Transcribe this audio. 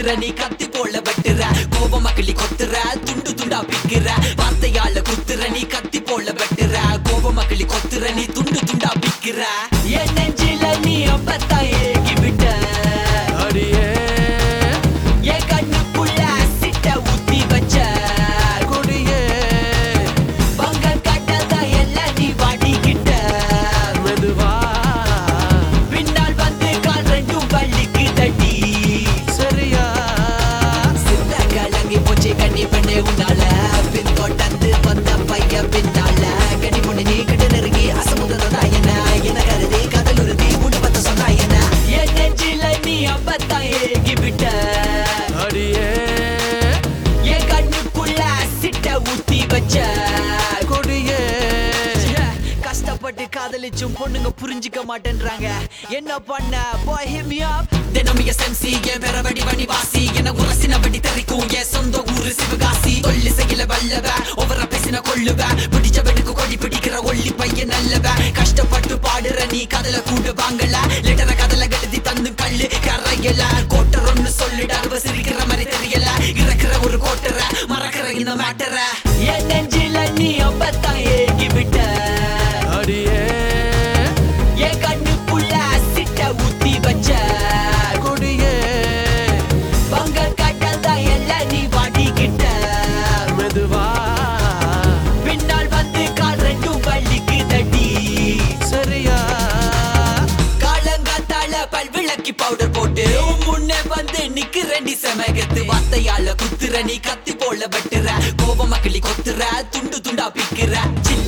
குத்துற நீ கத்தி போல வெட்டுற கோப மக்களி கொத்துற துண்டு துண்டா பிக்கிற வார்த்தையால குத்துற நீ கத்தி போல வெட்டுற கோப மக்களி கொத்துற நீ துண்டு துண்டா பிக்கிற என் நெஞ்சில நீ அப்பத்தான் ஏகி விட்ட அடியே என் கண்ணுக்குள்ள சிட்ட ஊத்தி வச்ச கொடியே பங்க கட்டதா எல்லாம் நீ வாடிக்கிட்ட மெதுவா பின்னால் வந்து கால் ரெண்டும் பள்ளிக்கு தட்டி சரியா சித்த கலங்கி போச்சு கண்ணி பண்ணே உன்னால பின் தொடர்ந்து வந்த பையன் பின்னால கனி பொண்ணு நீ கிட்ட நெருங்கி அசமுதா என்ன என்ன கருதி காதல் உறுதி மூணு பத்த சொன்னா என்ன என் நெஞ்சில நீ அப்பத்தான் ஏகி விட்ட அடியே என் கண்ணுக்குள்ள சிட்ட ஊத்தி வச்ச கொடியே கஷ்டப்பட்டு காதலிச்சும் பொண்ணுங்க புரிஞ்சுக்க மாட்டேன்றாங்க என்ன பண்ண பாய் hit me up தினம் என் சென்சி என் பெற வடி வடி வாசி என உரசின வடி தெரிக்கும் என் சொந்த ஊரு சிவகாசி தொல்லி செய்யல வல்லவ ஒவ்வொரு பேசின கொள்ளுவ பிடிச்ச வெடுக்கு கொடி பிடிக்கிற ஒல்லி பையன் நல்லவ கஷ்டப்பட்டு பாடுற நீ கதல கூட வாங்கல லெட்டர கதல எழுதி தந்து கல்லு கரையல கோட்டர் ஒன்னு சொல்லிட அவ சிரிக்கிற மாதிரி தெரியல இறக்குற ஒரு கோட்டர மறக்கிற இந்த மேட்டர என் நெஞ்சில நீ அப்பத்தான் ஏகி விட்ட அடியே என் கண்ணுக்குள்ள சிட்ட ஊத்தி வச்ச கொடியே பங்க கட்டதா எல்லாம் நீ வாடிக்கிட்ட மெதுவா பின்னால் வந்து கால் ரெண்டும் பள்ளிக்கு தட்டி சரியா காலங்காத்தால பல்விளக்கி பவுடர் போட்டு உன் முன்னே வந்து நிக்கிற நீ செமகத்து வார்த்தையால குத்துற நீ கத்தி போல வெட்டுற கோப மக்களி கொத்துற துண்டு துண்டா பிக்கிற சின்ன